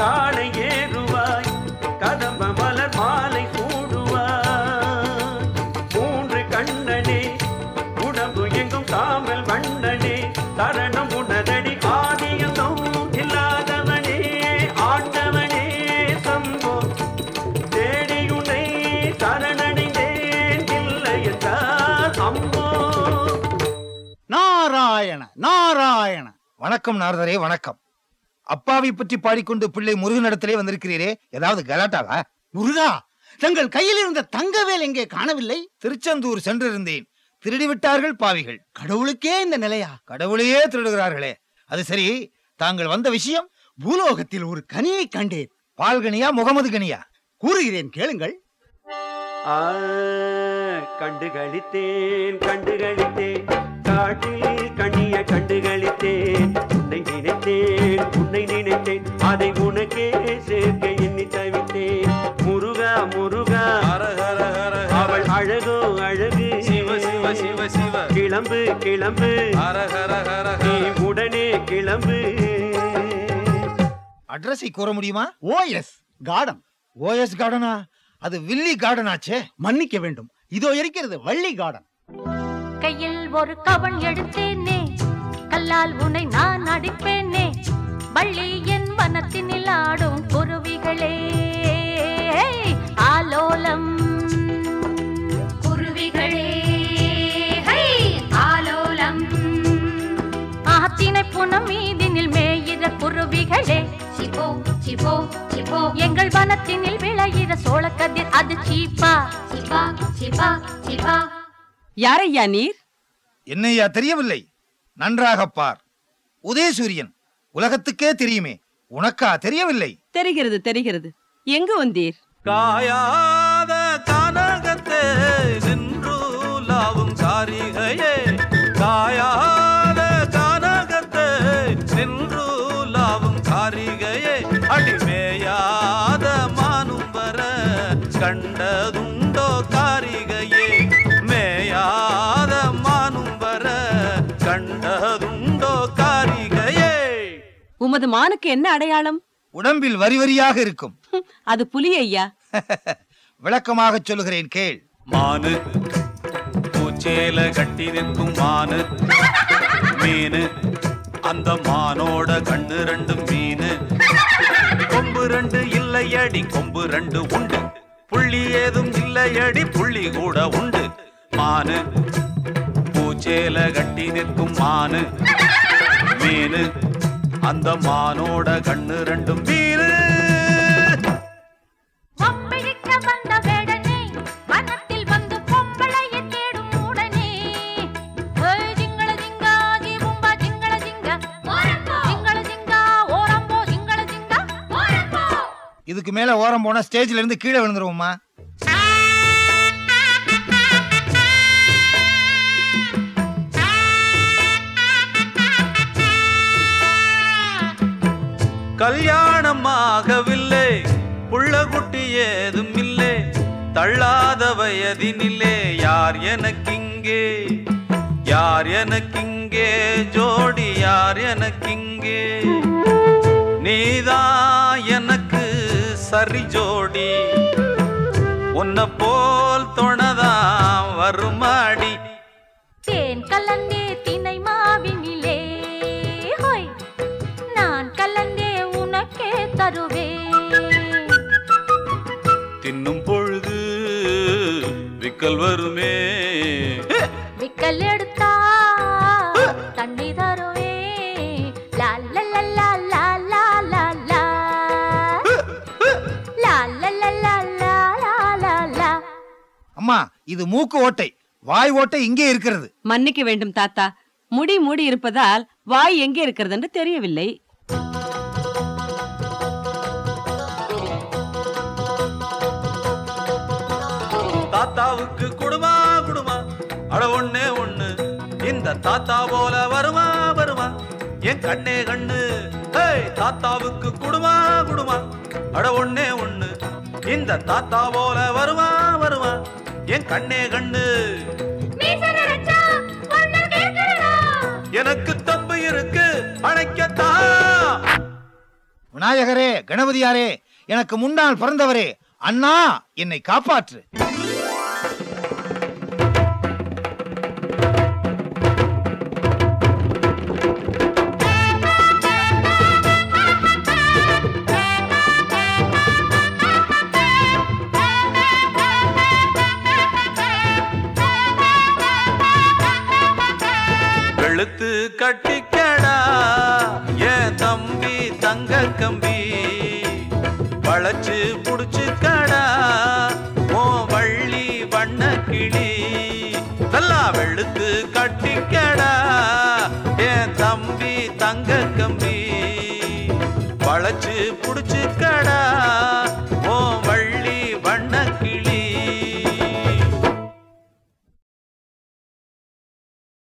காளை ஏறுவாய் கதம்ப மலர் மாலை சூடுவாய் மூன்று கண்ணனே உடம்பு எங்கும் சாம்பல் வண்ணனே தரணம் உணரடி ஆதியந்தம் இல்லாதவனே ஆண்டவனே சம்போ தேடியுனை சரணடைந்தேன் இல்லை என்றார் அம்போ நாராயண நாராயண வணக்கம் நாரதரே வணக்கம் அப்பாவை பற்றி பாடிக்கொண்டு பிள்ளை முருகனிடத்திலே வந்திருக்கிறீரே ஏதாவது கலாட்டாவா முருகா தங்கள் கையில் இருந்த தங்கவேல் எங்கே காணவில்லை திருச்செந்தூர் சென்றிருந்தேன் திருடி விட்டார்கள் பாவிகள் கடவுளுக்கே இந்த நிலையா கடவுளையே திருடுகிறார்களே அது சரி தாங்கள் வந்த விஷயம் பூலோகத்தில் ஒரு கனியை கண்டேன் பால்கனியா முகமது கனியா கூறுகிறேன் கேளுங்கள் ஆ, கண்டு களித்தேன் கண்டு களித்தேன் காட்டில் கண்ணிய கண்டு களித்தேன் உன்னை நினைத்தேன் உன்னை நினைத்தேன் அதை உனக்கே சேர்க்க எண்ணி தவித்தேன் முருகா முருகா அவள் அழகோ அழகு சிவ சிவ சிவ சிவ கிளம்பு கிளம்பு ஹர ஹர ஹர நீ உடனே கிளம்பு அட்ரஸை கூற முடியுமா ஓஎஸ் கார்டன் ஓஎஸ் கார்டனா அது வில்லி கார்டன் ஆச்சே மன்னிக்க வேண்டும் இதோ இருக்கிறது வள்ளி கார்டன் கையில் ஒரு கவன் எடுத்தேனே கல்லால் உன்னை நான் அடிப்பேனே வள்ளி என் வனத்தினில் ஆடும் குருவிகளே ஆலோலம் குருவிகளே ஆலோலம் ஆத்தினை புனம் மீதினில் மேயிற குருவிகளே சிபோ சிபோ சிபோ எங்கள் வனத்தினில் விளையிற சோளக்கதிர் அது சீப்பா சிபா சிபா சிபா யாரையா நீர் என்னையா தெரியவில்லை நன்றாக பார் உதயசூரியன் உலகத்துக்கே தெரியுமே உனக்கா தெரியவில்லை தெரிகிறது தெரிகிறது எங்கு வந்தீர் காயாத கானகத்தே நின்றுலாவும் காரிகையே காயாத கானகத்தே நின்றுலாவும் காரிகையே அடிமேயாத மானும் வர கண்டதுண்டோ காரிகையே மேயாத மானும் வர கண்டதுண்டோ காரிகையே உமது மானுக்கு என்ன அடையாளம் உடம்பில் வரி வரியாக இருக்கும் ஹம், அது புலி ஐயா விளக்கமாக சொல்லுகிறேன் கேள் மானு பூச்சேல கட்டி நிற்கும் மானு மீனு அந்த மானோட கண்ணு ரெண்டு மீனு கொம்பு ரெண்டு இல்லையடி கொம்பு ரெண்டு உண்டு புள்ளி ஏதும் இல்லையடி புள்ளி கூட உண்டு மானு பூச்சேல கட்டி நிற்கும் மானு மீனு அந்த மானோட கண்ணு ரெண்டும் மீனு வம்பிழுக்க வந்த வேடனே வனத்தில் வந்து பொம்பளையை தேடும் உடனே ஏய், ஜிங்கள ஜிங்கா ஜீபும்பா ஜிங்கள ஜிங்கா ஜிங்கள ஜிங்கா ஓரம்போ ஜிங்கள ஜிங்கா ஓரம்போ இதுக்கு மேல ஓரம் போனா ஸ்டேஜ்ல இருந்து கீழே விழுந்துருவோமா கல்யாணம் ஆகவில்லை புள்ள குட்டி ஏதும் இல்லை தள்ளாத வயதினிலே யார் எனக்கிங்கே யார் எனக்கிங்கே ஜோடி யார் எனக்கிங்கே நீதான் எனக்கு சரி ஜோடி உன்னை போல் தொணதான் வருமாடி தேன் கலந்தே தினை மாவினிலே ஹோய் நான் கலந்தே உனக்கே தருவேன் தின்னும் பொழுது விக்கல் வருமே விக்கல் எடுத்தா தண்ணி தருவே லா லா லா லா லா லா லா லா லா லா லா லா லா லா லா லா அம்மா இது மூக்கு ஓட்டை வாய் ஓட்டை இங்கே இருக்கிறது மன்னிக்க வேண்டும் தாத்தா முடி மூடி இருப்பதால் வாய் எங்கே இருக்கிறது என்று தெரியவில்லை தாத்தாவுக்கு குடுமா குடுமா அட ஒண்ணே ஒண்ணு இந்த தாத்தா போல வருமா வருமா என் கண்ணே கண்ணு ஹேய் தாத்தாவுக்கு குடுமா குடுமா அட ஒண்ணே ஒண்ணு இந்த தாத்தா போல வருமா வருமா என் கண்ணே கண்ணு எனக்கு தம்பு இருக்கு அணைக்கத்தான் விநாயகரே கணபதியாரே எனக்கு முன்னால் பிறந்தவரே அண்ணா என்னை காப்பாற்று வெளுத்து கட்டிக்கடா என் தம்பி தங்க கம்பி வளைச்சு புடிச்சுக்கடா ஓ வள்ளி வண்ண கிளி நல்லா வெளுத்து கட்டிக்கடா என் தம்பி தங்க கம்பி வளைச்சு புடிச்சுக்கடா